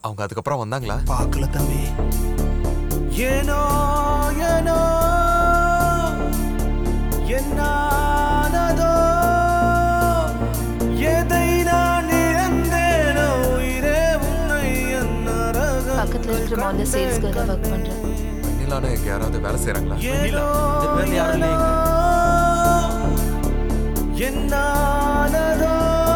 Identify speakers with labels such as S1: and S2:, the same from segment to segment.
S1: அவங்க அதுக்கப்புறம் வந்தாங்களா
S2: பார்க்கல தம்பி ஏனோ ஏனோ என்னானதோ எதை நான் இழந்தேனோ உயிரே உன்னை என் நரகம்
S3: பக்கத்துல இருக்கிற மால்ல சேல்ஸ் கேர்லா ஒர்க் பண்றேன்
S1: வெண்ணிலான்னு எங்க யாராவது வேலை செய்றாங்களா
S2: ஏனோ
S4: இந்த பேர்ல யாரும் இல்லையேங்க.
S2: என்னானதோ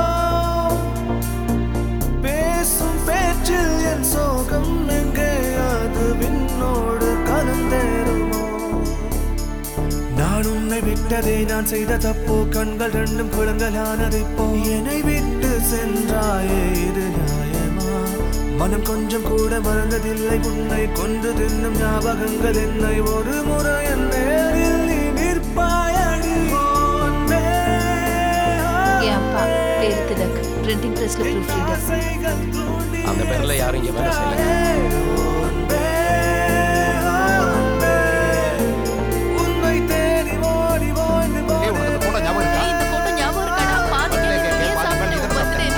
S2: பேசும் பேச்சில் என் சோகம் எங்கே அது விண்ணோடு கலந்தேருமோ நான் உன்னை விட்டதே நான் செய்த தப்போ கண்கள் ரெண்டும் குளங்களானதை போ என்னை விட்டு சென்றாயே இது நியாயமா மனம் கொஞ்சம் கூட மறந்ததில்லை உன்னை கொன்று தின்னும் ஞாபகங்கள் என்னை ஒரு முறை என் நேரில் நீ நிற்பாயடி ஓ அன்பே.
S3: என் அப்பா பேரு திலக் பிரிண்டிங் பிரஸ்ல ப்ரூஃப் ரீடர்
S2: ஆசைகள் தூண்டி
S4: அந்த பேர்ல யாரும் இங்க வேலை செய்யல
S2: ஓ அன்பே, ஓ அன்பே. உன்னை தேடி ஓடி ஓடி
S5: ஏய், உனக்கு அந்த photo ஞாபகம் இருக்கா?
S3: இந்த போட்டோ ஞாபகம் இருக்காடா பாதி
S5: இல்ல,
S3: கிலோ
S5: இல்ல,
S3: நீயே
S5: பாதி
S3: சாப்பிட்டு
S5: பாதி
S3: உன் birthday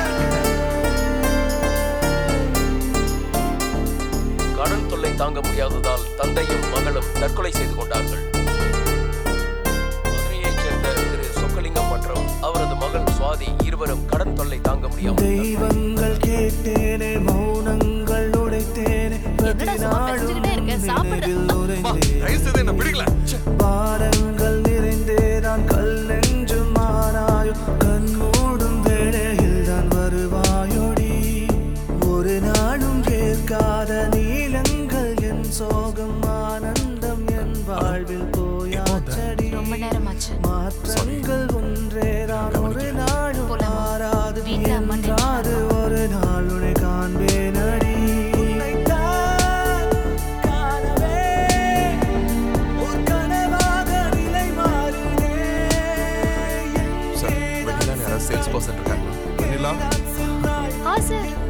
S4: கடன் தொல்லை தாங்க முடியாததால் தந்தையும் மகளும் தற்கொலை செய்து கொண்டார்கள் மதுரையைச் சேர்ந்த திரு சொக்கலிங்கம் மற்றும் அவரது மகள் சுவாதி இருவரும் கடன் தொல்லை தாங்க முடியாமல்
S2: தெய்வங்கள் கேட்டேனே மௌனங்கள் உடைத்தேனே
S3: என்னடா சும்மா பேசிக்கிட்டே இருக்க? சாப்பிடு.
S2: நினைவில் உறைந்தேன்.
S1: தயவு செய்து என்ன பிடிக்கல ச்சே.
S2: பாரங்கள் நிறைந்தே நான் கல் நெஞ்சு மாறாயோ கண் மூடும் வேளையில் தான் வருவாயோடி ஒரு நாளும் ஏற்காத நீளங்கள் என் சோகம் ஆனந்தம் என் வாழ்வில் போயாச்சடி
S3: ரொம்ப நேரமாச்சு
S2: மாற்றங்கள் ஒன்றேதான் ஒரு நாளும்
S3: போலாமா?
S2: மாறாது
S3: வீட்ல அம்மா
S2: என்றாது ஒரு நாள் உன்னை காண்பேன் அடி உன்னைத்தான் காணவே ஒரு கனவாக நிலை மாறினே
S1: சார் வெண்ணிலான்னு யாராவது சேல்ஸ் பர்சன் இருக்காங்களா
S5: வெண்ணிலா
S3: ஆ சார்